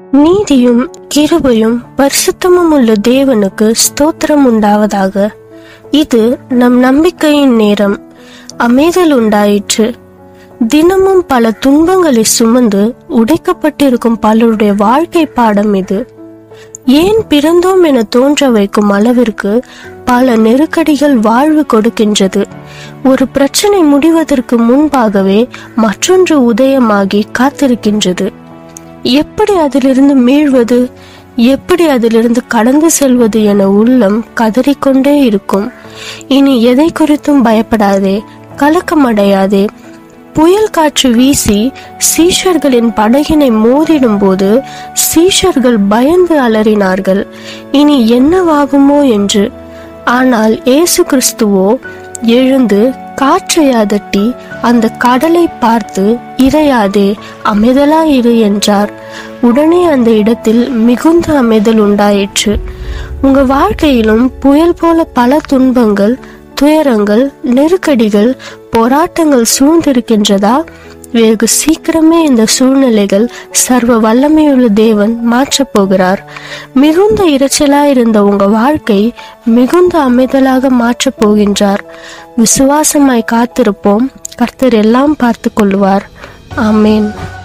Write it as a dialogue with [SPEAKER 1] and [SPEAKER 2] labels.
[SPEAKER 1] நீதியும் கிருபையும் பரிசுத்தமும் உள்ள தேவனுக்கு ஸ்தோத்திரம் உண்டாவதாக இது நம் நம்பிக்கையின் நேரம் அமைதல் உண்டாயிற்று தினமும் பல துன்பங்களை சுமந்து உடைக்கப்பட்டிருக்கும் பலருடைய வாழ்க்கை பாடம் இது ஏன் பிறந்தோம் என தோன்ற வைக்கும் அளவிற்கு பல நெருக்கடிகள் வாழ்வு கொடுக்கின்றது ஒரு பிரச்சனை முடிவதற்கு முன்பாகவே மற்றொன்று உதயமாகி காத்திருக்கின்றது எப்படி அதிலிருந்து மீள்வது எப்படி அதிலிருந்து கடந்து செல்வது என உள்ளம் கதறிக்கொண்டே இருக்கும் இனி எதை குறித்தும் பயப்படாதே கலக்கமடையாதே புயல் காற்று வீசி சீஷர்களின் படகினை மோதிடும் போது சீஷர்கள் பயந்து அலறினார்கள் இனி என்னவாகுமோ என்று ஆனால் இயேசு கிறிஸ்துவோ எழுந்து காற்றை அதட்டி அந்த கடலை பார்த்து இறையாதே அமைதலாயிரு என்றார் உடனே அந்த இடத்தில் மிகுந்த அமைதல் உண்டாயிற்று உங்க வாழ்க்கையிலும் புயல் போல பல துன்பங்கள் துயரங்கள் நெருக்கடிகள் போராட்டங்கள் சூழ்ந்திருக்கின்றதா வெகு சீக்கிரமே இந்த சூழ்நிலைகள் சர்வ வல்லமையுள்ள தேவன் மாற்றப் போகிறார் மிகுந்த இரைச்சலாயிருந்த உங்க வாழ்க்கை மிகுந்த அமைதலாக மாற்றப் போகின்றார் விசுவாசமாய் காத்திருப்போம் கர்த்தர் எல்லாம் பார்த்து கொள்வார் ஆமேன்